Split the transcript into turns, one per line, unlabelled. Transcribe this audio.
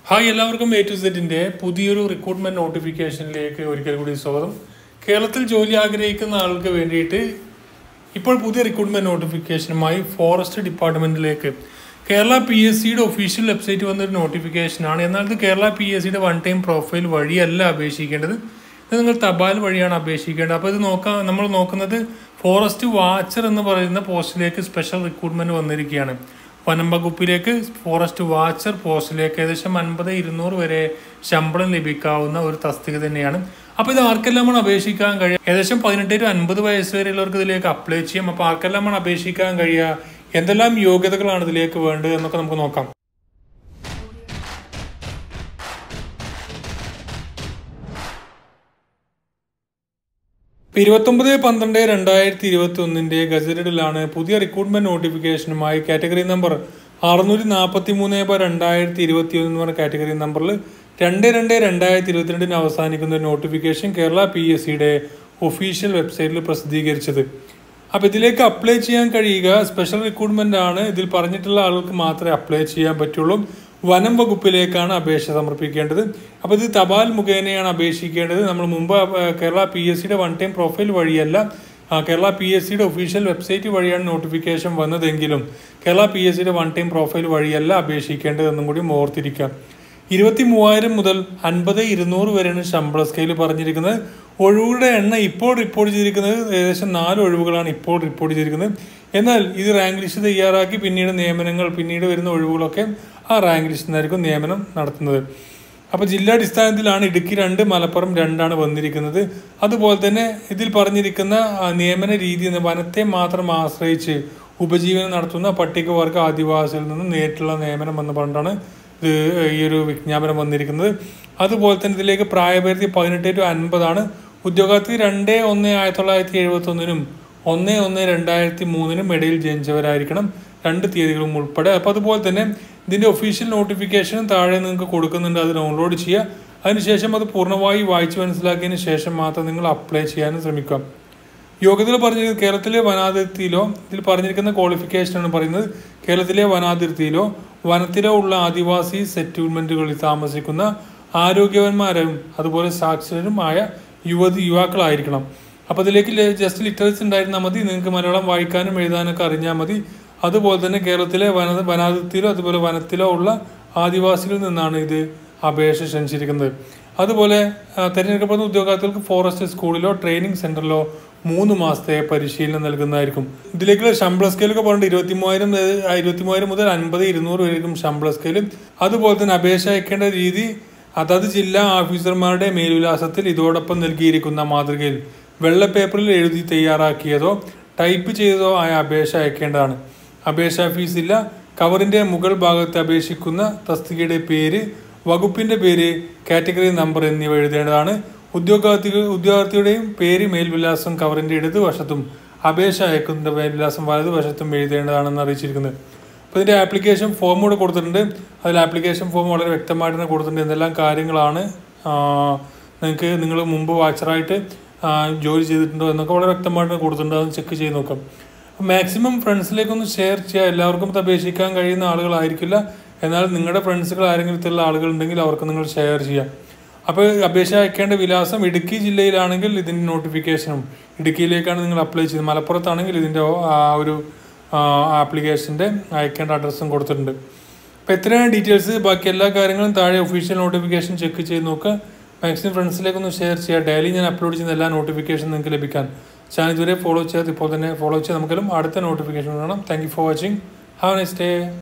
hi എല്ലാവർക്കും A to സെറ്റിന്റെ പുതിയൊരു റിക്രൂട്ട്മെന്റ് നോട്ടിഫിക്കേഷനിലേക്ക് ഒരിക്കൽ കൂടി സ്വാഗതം കേരളത്തിൽ ജോലി ആഗ്രഹിക്കുന്ന ആൾക്ക് വേണ്ടിയിട്ട് ഇപ്പോൾ പുതിയ റിക്രൂട്ട്മെന്റ് നോട്ടിഫിക്കേഷനുമായി ഫോറസ്റ്റ് ഡിപ്പാർട്ട്മെന്റിലേക്ക് കേരള പി എസ് സിയുടെ ഒഫീഷ്യൽ വെബ്സൈറ്റ് വന്നൊരു നോട്ടിഫിക്കേഷനാണ് എന്നാൽ ഇത് കേരള പി എസ് സിയുടെ വൺ ടൈം പ്രൊഫൈൽ വഴിയല്ല അപേക്ഷിക്കേണ്ടത് ഇത് നിങ്ങൾ തപാൽ വഴിയാണ് അപേക്ഷിക്കേണ്ടത് അപ്പോൾ ഇത് നോക്കാം നമ്മൾ നോക്കുന്നത് ഫോറസ്റ്റ് വാച്ചർ എന്ന് പറയുന്ന പോസ്റ്റിലേക്ക് സ്പെഷ്യൽ റിക്രൂട്ട്മെന്റ് വന്നിരിക്കുകയാണ് വനം വകുപ്പിലേക്ക് ഫോറസ്റ്റ് വാച്ചർ പോസ്റ്റിലേക്ക് ഏകദേശം അൻപത് ഇരുന്നൂറ് വരെ ശമ്പളം ലഭിക്കാവുന്ന ഒരു തസ്തിക തന്നെയാണ് അപ്പോൾ ഇത് ആർക്കെല്ലാമാണ് അപേക്ഷിക്കാൻ കഴിയുക ഏകദേശം പതിനെട്ട് ടു അൻപത് വയസ്സ് വരെയുള്ളവർക്ക് ഇതിലേക്ക് അപ്ലൈ ചെയ്യാം അപ്പോൾ ആർക്കെല്ലാമാണ് അപേക്ഷിക്കാൻ കഴിയുക എന്തെല്ലാം യോഗ്യതകളാണ് ഇതിലേക്ക് വേണ്ടത് എന്നൊക്കെ നമുക്ക് നോക്കാം ഇരുപത്തൊമ്പത് പന്ത്രണ്ട് രണ്ടായിരത്തി ഇരുപത്തി ഒന്നിന്റെ ഗസറ്റഡിലാണ് പുതിയ റിക്രൂട്ട്മെന്റ് നോട്ടിഫിക്കേഷനുമായി കാറ്റഗറി നമ്പർ അറുന്നൂറ്റി നാൽപ്പത്തി മൂന്ന് ബ രണ്ടായിരത്തി ഇരുപത്തി ഒന്ന് എന്ന് പറഞ്ഞ കാറ്റഗറി നമ്പറിൽ രണ്ട് രണ്ട് രണ്ടായിരത്തി ഇരുപത്തിരണ്ടിന് അവസാനിക്കുന്ന ഒരു നോട്ടിഫിക്കേഷൻ കേരള പി എസ് സിയുടെ ഒഫീഷ്യൽ വെബ്സൈറ്റിൽ പ്രസിദ്ധീകരിച്ചത് അപ്പോൾ ഇതിലേക്ക് അപ്ലൈ ചെയ്യാൻ കഴിയുക സ്പെഷ്യൽ റിക്രൂട്ട്മെന്റ് ആണ് ഇതിൽ പറഞ്ഞിട്ടുള്ള ആളുകൾക്ക് മാത്രമേ അപ്ലൈ ചെയ്യാൻ പറ്റുള്ളൂ വനം വകുപ്പിലേക്കാണ് അപേക്ഷ സമർപ്പിക്കേണ്ടത് അപ്പോൾ ഇത് തപാൽ മുഖേനയാണ് അപേക്ഷിക്കേണ്ടത് നമ്മൾ മുമ്പ് അഹ്, കേരള പി എസ് സിയുടെ വൺ ടൈം പ്രൊഫൈൽ വഴിയല്ല ആ, കേരള പി എസ് സിയുടെ ഒഫീഷ്യൽ വെബ്സൈറ്റ് വഴിയാണ് നോട്ടിഫിക്കേഷൻ വന്നതെങ്കിലും കേരള പി എസ് സിയുടെ വൺ ടൈം പ്രൊഫൈൽ വഴിയല്ല അപേക്ഷിക്കേണ്ടതെന്നും കൂടി ഓർത്തിരിക്കാം ഇരുപത്തി മൂവായിരം മുതൽ അൻപത് ഇരുന്നൂറ് വരെയാണ് ശമ്പള സ്കെയിൽ പറഞ്ഞിരിക്കുന്നത് ഒഴിവുകളുടെ എണ്ണ ഇപ്പോൾ റിപ്പോർട്ട് ചെയ്തിരിക്കുന്നത് ഏകദേശം നാല് ഒഴിവുകളാണ് ഇപ്പോൾ റിപ്പോർട്ട് ചെയ്തിരിക്കുന്നത് എന്നാൽ ഇത് റാങ്ക് ലിസ്റ്റ് തയ്യാറാക്കി പിന്നീട് നിയമനങ്ങൾ പിന്നീട് വരുന്ന ഒഴിവുകളൊക്കെ ആ റാങ്ക് ലിസ്റ്റിൽ നിന്നായിരിക്കും നിയമനം നടത്തുന്നത് അപ്പോൾ ജില്ലാടിസ്ഥാനത്തിലാണ് ഇടുക്കി രണ്ട് മലപ്പുറം രണ്ടാണ് വന്നിരിക്കുന്നത് അതുപോലെ തന്നെ ഇതിൽ പറഞ്ഞിരിക്കുന്ന ആ, നിയമന രീതി എന്ന വനത്തെ മാത്രം ആശ്രയിച്ച് ഉപജീവനം നടത്തുന്ന പട്ടികവർഗ ആദിവാസികളിൽ നിന്ന് നേരിട്ടുള്ള നിയമനം എന്ന് പറഞ്ഞിട്ടാണ് ഇത് ഈ ഒരു വിജ്ഞാപനം വന്നിരിക്കുന്നത് അതുപോലെ തന്നെ ഇതിലേക്ക് പ്രായപരിധി പതിനെട്ട് ടു അൻപതാണ് ഉദ്യോഗാർത്ഥി രണ്ട് ഒന്ന് ആയിരത്തി തൊള്ളായിരത്തി എഴുപത്തി ഒന്നിനും ഒന്ന് ഒന്ന് രണ്ടായിരത്തി മൂന്നിനും ഇടയിൽ ജനിച്ചവരായിരിക്കണം രണ്ട് തീയതികളും ഉൾപ്പെടെ അപ്പോൾ അതുപോലെ തന്നെ ഇതിൻ്റെ ഒഫീഷ്യൽ നോട്ടിഫിക്കേഷനും താഴെ നിങ്ങൾക്ക് കൊടുക്കുന്നുണ്ട് അത് ഡൗൺലോഡ് ചെയ്യുക അതിനുശേഷം അത് പൂർണ്ണമായി വായിച്ച് മനസ്സിലാക്കിയതിന് ശേഷം മാത്രം നിങ്ങൾ അപ്ലൈ ചെയ്യാനും ശ്രമിക്കുക യോഗ്യതകൾ പറഞ്ഞിരിക്കുന്നത് കേരളത്തിലെ വനാതിർത്തിയിലോ ഇതിൽ പറഞ്ഞിരിക്കുന്ന ക്വാളിഫിക്കേഷനാണ് പറയുന്നത് കേരളത്തിലെ വനാതിർത്തിയിലോ വനത്തിലോ ഉള്ള ആദിവാസി സെറ്റിൽമെന്റുകളിൽ താമസിക്കുന്ന ആരോഗ്യവാന്മാരും അതുപോലെ സാക്ഷരരുമായ യുവതി യുവാക്കളായിരിക്കണം അപ്പോൾ അതിലേക്ക് ജസ്റ്റ് ലിറ്ററേച്ചർ ഉണ്ടായിരുന്നാൽ മതി നിങ്ങൾക്ക് മലയാളം വായിക്കാനും എഴുതാനൊക്കെ അറിഞ്ഞാൽ മതി അതുപോലെ തന്നെ കേരളത്തിലെ വന വനാതിർത്തിയിലോ അതുപോലെ വനത്തിലോ ഉള്ള ആദിവാസികളിൽ നിന്നാണ് ഇത് അപേക്ഷ ക്ഷണിച്ചിരിക്കുന്നത് അതുപോലെ ആ, തിരഞ്ഞെടുക്കപ്പെടുന്ന ഉദ്യോഗാർത്ഥികൾക്ക് ഫോറസ്റ്റ് സ്കൂളിലോ ട്രെയിനിങ് സെന്ററിലോ മൂന്ന് മാസത്തെ പരിശീലനം നൽകുന്നതായിരിക്കും ഇതിലേക്കുള്ള ശമ്പള സ്കെയിലൊക്കെ പറഞ്ഞിട്ട് ഇരുപത്തി മൂവായിരം ഇരുപത്തി മൂവായിരം മുതൽ അൻപത് ഇരുന്നൂറ് വരെയും ശമ്പള സ്കെയിൽ അതുപോലെ തന്നെ അപേക്ഷ അയക്കേണ്ട രീതി അതത് ജില്ലാ ഓഫീസർമാരുടെ മേൽവിലാസത്തിൽ ഇതോടൊപ്പം നൽകിയിരിക്കുന്ന മാതൃകയിൽ വെള്ള പേപ്പറിൽ എഴുതി തയ്യാറാക്കിയതോ ടൈപ്പ് ചെയ്തതോ ആയ അപേക്ഷ അയക്കേണ്ടതാണ് അപേക്ഷാ ഫീസ് ഇല്ല കവറിന്റെ മുകൾ ഭാഗത്ത് അപേക്ഷിക്കുന്ന തസ്തികയുടെ പേര് വകുപ്പിന്റെ പേര് കാറ്റഗറി നമ്പർ എന്നിവ എഴുതേണ്ടതാണ് ഉദ്യോഗാർത്ഥികൾ ഉദ്യോഗാർത്ഥിയുടെയും പേര് മേൽവിലാസം കവറിന്റെ ഇടതുവശത്തും അപേക്ഷ അയക്കുന്ന മേൽവിലാസം വലതുവശത്തും എഴുതേണ്ടതാണെന്ന് അറിയിച്ചിരിക്കുന്നത് അപ്പോൾ ഇതിന്റെ ആപ്ലിക്കേഷൻ ഫോം കൂടെ കൊടുത്തിട്ടുണ്ട് അതിൽ ആപ്ലിക്കേഷൻ ഫോം വളരെ വ്യക്തമായിട്ട് തന്നെ കൊടുത്തിട്ടുണ്ട് എന്തെല്ലാം കാര്യങ്ങളാണ് നിങ്ങൾക്ക് നിങ്ങൾ മുമ്പ് വാച്ചറായിട്ട് ജോലി ചെയ്തിട്ടുണ്ടോ എന്നൊക്കെ വളരെ വ്യക്തമായിട്ട് കൊടുത്തിട്ടുണ്ട് അതൊന്ന് ചെക്ക് ചെയ്ത് നോക്കാം മാക്സിമം ഫ്രണ്ട്സിലേക്കൊന്ന് ഷെയർ ചെയ്യുക എല്ലാവർക്കും ഇത് അപേക്ഷിക്കാൻ കഴിയുന്ന ആളുകളായിരിക്കില്ല എന്നാൽ നിങ്ങളുടെ ഫ്രണ്ട്സുകൾ ആരെങ്കിലും ഇത്തരമുള്ള ആളുകളുണ്ടെങ്കിൽ അവർക്ക് നിങ്ങൾ ഷെയർ ചെയ്യാം അപ്പോൾ അപേക്ഷ അയക്കേണ്ട വിലാസം ഇടുക്കി ജില്ലയിലാണെങ്കിൽ ഇതിൻ്റെ നോട്ടിഫിക്കേഷനും ഇടുക്കിയിലേക്കാണ് നിങ്ങൾ അപ്ലൈ ചെയ്തത് മലപ്പുറത്താണെങ്കിൽ ഇതിൻ്റെ ആ ഒരു ആപ്ലിക്കേഷൻ്റെ അയക്കേണ്ട അഡ്രസ്സും കൊടുത്തിട്ടുണ്ട് അപ്പോൾ എത്രയാണ് ഡീറ്റെയിൽസ് ബാക്കി എല്ലാ കാര്യങ്ങളും താഴെ ഒഫീഷ്യൽ നോട്ടിഫിക്കേഷൻ ചെക്ക് ചെയ്ത് നോക്കുക മാക്സിമം ഫ്രണ്ട്സിലേക്കൊന്ന് ഷെയർ ചെയ്യുക ഡെയിലി ഞാൻ അപ്ലോഡ് ചെയ്യുന്ന എല്ലാ നോട്ടിഫിക്കേഷൻ നിങ്ങൾക്ക് ലഭിക്കാൻ ചാനൽ ഇതുവരെ ഫോളോ ചെയ്യാതെ ഇപ്പോൾ തന്നെ ഫോളോ ചെയ്യാൻ നമുക്കെല്ലാം അടുത്ത നോട്ടിഫിക്കേഷൻ കാണാം thank you for watching have next day